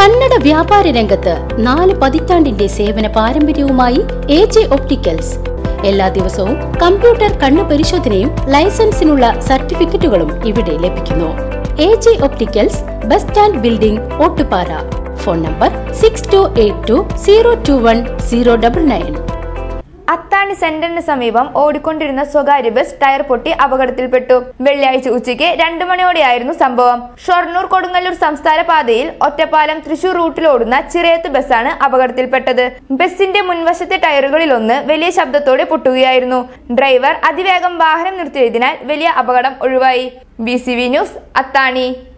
കന്നഡ വ്യാപാര രംഗത്ത് നാല് പതിറ്റാണ്ടിന്റെ സേവന പാരമ്പര്യവുമായി എ ജെ ഒപ്റ്റിക്കൽസ് എല്ലാ ദിവസവും കമ്പ്യൂട്ടർ കണ്ണു പരിശോധനയും ലൈസൻസിനുള്ള സർട്ടിഫിക്കറ്റുകളും ഇവിടെ ലഭിക്കുന്നു A J opticals bus stand building Ottupara phone number six two eight two zero two one zero double nine Athani സെന്ററിന് സമീപം ഓടിക്കൊണ്ടിരുന്ന സ്വകാര്യ ബസ് ടയർ പൊട്ടി അപകടത്തിൽപ്പെട്ടു വെള്ളിയാഴ്ച ഉച്ചയ്ക്ക് രണ്ടു മണിയോടെയായിരുന്നു സംഭവം ഷൊർണൂർ കൊടുങ്ങല്ലൂർ സംസ്ഥാന പാതയിൽ ഒറ്റപ്പാലം തൃശൂർ റൂട്ടിലോടുന്ന ചിറയത്ത് ബസ്സാണ് അപകടത്തിൽപ്പെട്ടത് ബസിന്റെ മുൻവശത്തെ ടയറുകളിൽ ഒന്ന് വലിയ ശബ്ദത്തോടെ പൊട്ടുകയായിരുന്നു ഡ്രൈവർ അതിവേഗം വാഹനം നിർത്തിയതിനാൽ വലിയ അപകടം ഒഴിവായി ബി ന്യൂസ് അത്താണി